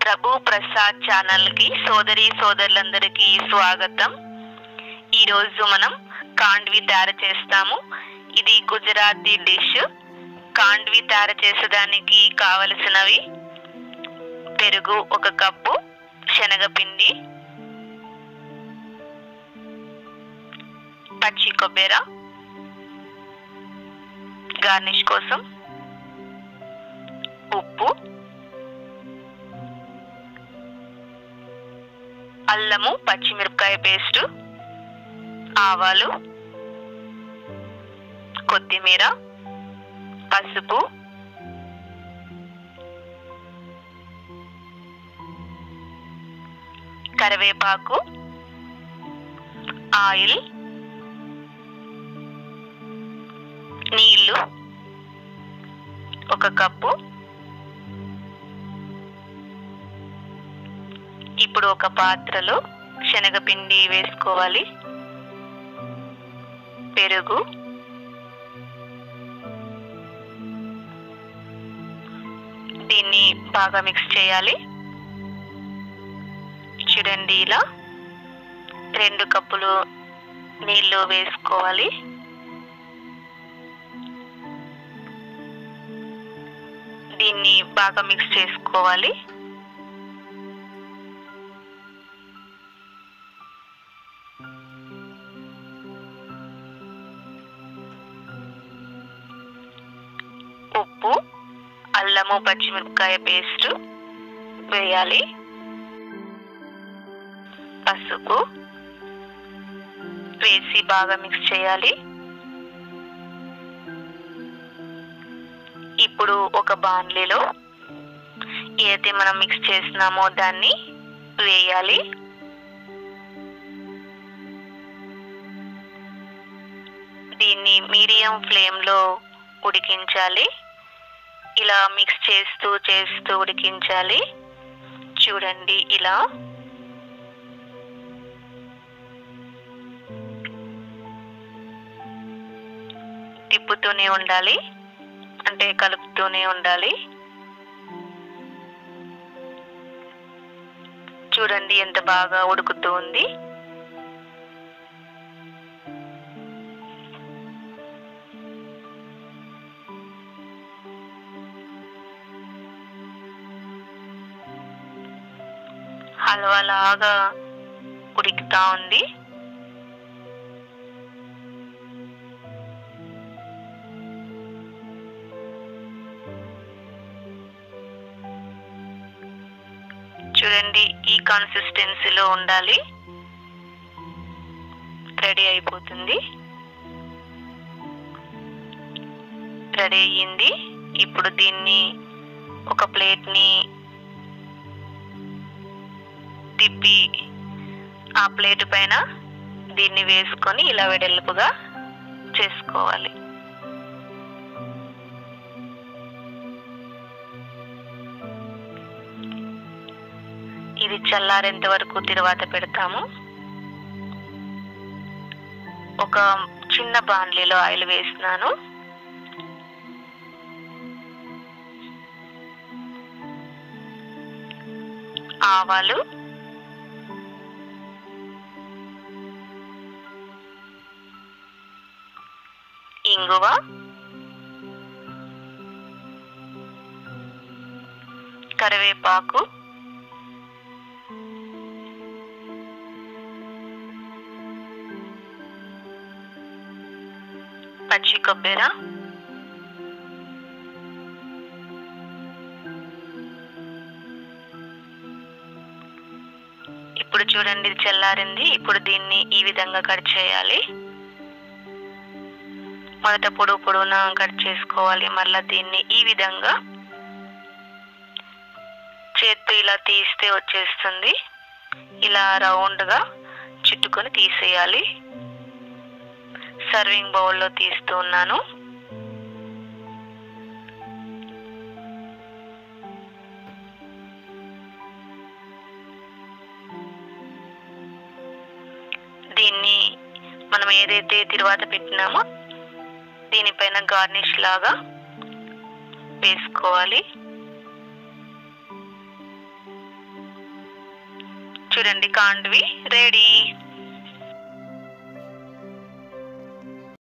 ప్రభు Prasad channel కి సోదరి సోదరులందరికీ స్వాగతం ఈ రోజు మనం కాండ్వి తయారు చేస్తాము ఇది గుజరాతీ డిష్ కాండ్వి తయారు చేసేదానికి కావలసినవి పెరుగు ఒక కప్పు శనగపిండి పచ్చి కొబ్బెర గార్నిష్ కోసం ఉప్పు అల్లము పచ్చిమిరపకాయ పేస్ట్ ఆవాలు కొత్తిమీర పసుపు కరివేపాకు ఆయిల్ నీళ్లు ఒక కప్పు ఇప్పుడు ఒక పాత్రలో శనగపిండి వేసుకోవాలి పెరుగు దీన్ని బాగా మిక్స్ చేయాలి చూడండి ఇలా రెండు కప్పులు నీళ్లు వేసుకోవాలి దీన్ని బాగా మిక్స్ చేసుకోవాలి ఉప్పు అల్లము పచ్చిమిరపకాయ పేస్ట్ వేయాలి పసుపు వేసి బాగా మిక్స్ చేయాలి ఇప్పుడు ఒక బాండ్లీలో ఏదైతే మనం మిక్స్ చేసినామో దాన్ని వేయాలి దీన్ని మీడియం ఫ్లేమ్లో ఉడికించాలి ఇలా మిక్స్ చేస్తూ చేస్తూ ఉడికించాలి చూడండి ఇలా తిప్పుతూనే ఉండాలి అంటే కలుపుతూనే ఉండాలి చూడండి ఎంత బాగా ఉడుకుతూ ఉంది హల్వా లాగా ఉడుకుతా ఉంది చూడండి ఈ కన్సిస్టెన్సీలో ఉండాలి రెడీ అయిపోతుంది రెడీ అయ్యింది ఇప్పుడు దీన్ని ఒక ప్లేట్ని తిప్పి ఆ ప్లేట్ పైన దీన్ని వేసుకొని ఇలా వెడల్పుగా చేసుకోవాలి ఇది చల్లారేంత వరకు తిరువాత పెడతాము ఒక చిన్న బాండ్లీలో ఆయిల్ వేసినాను ఆవాలు ఇంగువ కరివేపాకు పచ్చి కొబ్బెర ఇప్పుడు చూడండి ఇది చల్లారింది ఇప్పుడు దీన్ని ఈ విధంగా కట్ చేయాలి మొదట పొడుగు పొడవునా కట్ చేసుకోవాలి మళ్ళీ దీన్ని ఈ విధంగా చేత్తో ఇలా తీస్తే వచ్చేస్తుంది ఇలా రౌండ్గా చుట్టుకొని తీసేయాలి సర్వింగ్ బౌల్లో తీస్తూ ఉన్నాను దీన్ని మనం ఏదైతే తిరువాత పెట్టినామో దీనిపైన గార్నిష్ లాగా వేసుకోవాలి చూడండి కాండ్వి రెడీ